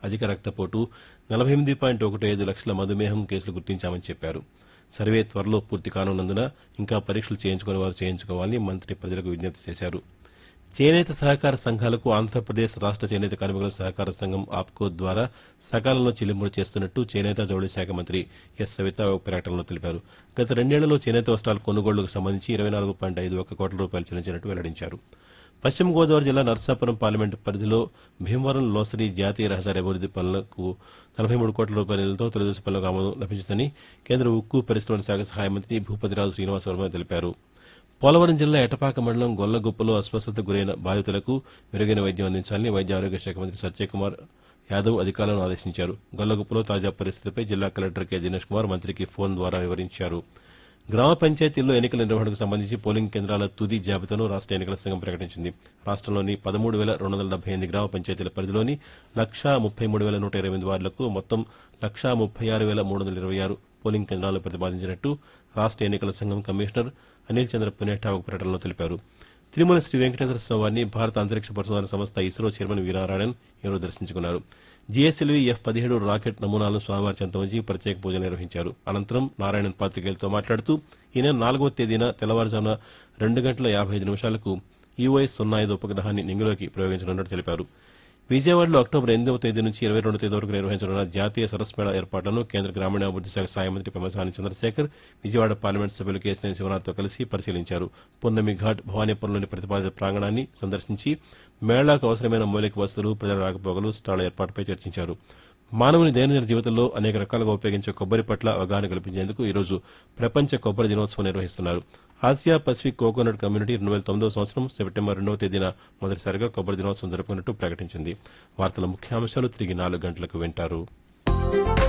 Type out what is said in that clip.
అధిక రక్తపోటు నలభై ఎనిమిది పాయింట్ ఒకటి ఐదు లక్షల మధుమేహం కేసులు గుర్తించామని చెప్పారు సర్వే త్వరలో పూర్తి కానున్నందున ఇంకా పరీక్షలు చేయించుకునే వారు చేయించుకోవాలని మంత్రి ప్రజలకు విజ్ఞప్తి చేశారు చేనేత సహకార సంఘాలకు ఆంధ్రప్రదేశ్ రాష్ట చేనేత కార్మికుల సహకార సంఘం ఆప్కో ద్వారా సకాలంలో చెల్లింపులు చేస్తున్నట్టు చేనేత జౌళి శాఖ మంత్రి ఎస్ సవిత ఒక ప్రకటనలో తెలిపారు గత రెండేళ్లలో చేనేత వస్త్రాల కొనుగోళ్లకు సంబంధించి ఇరవై నాలుగు పాయింట్ ఐదు ఒక్క కోట్ల రూపాయలు చెల్లించినట్టు వెల్లడించారు పశ్చిమ గోదావరి జిల్లా నర్సాపురం పార్లమెంటు పరిధిలో భీమవరం లోసరి జాతీయ రహదారి అభివృద్ది పనులకు నలభై మూడు కోట్ల రూపాయల నిధులతో తొలిదశ పనులకు ఆమోదం లభించిందని కేంద్ర ఉక్కు పరిశ్రమల శాఖ సహాయ మంత్రి భూపతిరాజు శ్రీనివాస వర్మ తెలిపారు పోలవరం జిల్లా ఎటపాక మండలం గొల్లగుప్పలో అస్వస్థతకు గురైన బాధితులకు మెరుగైన వైద్యం అందించాలని వైద్య ఆరోగ్య శాఖ మంత్రి సత్యకుమార్ యాదవ్ అధికారులను ఆదేశించారు గొల్లగుప్పలో తాజా పరిస్థితిపై జిల్లా కలెక్టర్ కె దినేష్ కుమార్ మంత్రికి ఫోన్ ద్వారా వివరించారు గ్రామ పంచాయతీల్లో ఎన్నికల నిర్వహణకు సంబంధించి పోలింగ్ కేంద్రాల తుది జాబితాను రాష్ట ఎన్నికల సంఘం ప్రకటించింది రాష్ట్రంలోని పదమూడు వేల రెండు వందల డెబ్బై ఎనిమిది గ్రామ పంచాయతీల పరిధిలోని లక్షా ముప్పై మూడు వేల నూట ఇరవై ఎనిమిది వార్డులకు మొత్తం లక్షా ముప్పై ఆరు వేల మూడు వందల ఇరవై ఆరు పోలింగ్ కేంద్రాలు ప్రతిపాదించినట్టు రాష్ట ఎన్నికల సంఘం కమిషనర్ అనిల్ చంద్ర పునేఠా ఒక ప్రకటనలో తెలిపారు తిరుమల శ్రీ వెంకటేశ్వర స్వామిని భారత అంతరిక్ష పరిశోధన సంస్థ ఇస్రో చైర్మన్ వీరారాయణన్ ఈరోజు దర్శించుకున్నారు జీఎస్ఎల్వీ ఎఫ్ పదిహేడు రాకెట్ నమూనాలను స్వామివారి చెంత ఉంచి ప్రత్యేక పూజలు నిర్వహించారు అనంతరం నారాయణన్ పాతికేయులతో మాట్లాడుతూ ఈ నెల నాలుగవ తేదీన తెల్లవారుజామున రెండు గంటల యాభై ఐదు నిమిషాలకు ఈఓఎస్ సున్నా ఐదు ఉపగ్రహాన్ని నింగిలోకి ప్రయోగించనున్నట్టు తెలిపారు విజయవాడలో అక్టోబర్ ఎనిమిదవ తేదీ నుంచి ఇరవై రెండు తేదీ వరకు నిర్వహించనున్న జాతీయ సరస్ మేళా ఏర్పాట్లను కేంద్ర గ్రామీణాభివృద్ది శాఖ సహాయ మంత్రి పెమ్మసాని చంద్రశేఖర్ విజయవాడ పార్లమెంట్ సభ్యులు కేసినేని శివనాథ్తో కలిసి పరిశీలించారు పున్నమి ఘాట్ భవానీపురంలోని ప్రతిపాదిత ప్రాంగణాన్ని సందర్శించి మేళాకు అవసరమైన మౌలిక వసతులు ప్రజల రాకపోకలు స్టాళ్ల ఏర్పాటుపై చర్చించారు మానవుని దైనందిన జీవితంలో అనేక రకాలుగా ఉపయోగించే కొబ్బరి పట్ల అవగాహన కల్పించేందుకు ఈరోజు ప్రపంచ కొబ్బరి దినోత్సవం నిర్వహిస్తున్నారు ఆసియా పసిఫిక్ కోకోనట్ కమ్యూనిటీ రెండు వేల తొమ్మిదవ సంవత్సరం సెప్టెంబర్ రెండవ తేదీన మొదటిసారిగా కొబ్బరి దినోత్సవం జరుపుకున్నట్టు ప్రకటించింది వార్తల ముఖ్యాంశాలు తిరిగి నాలుగు గంటలకు వింటారు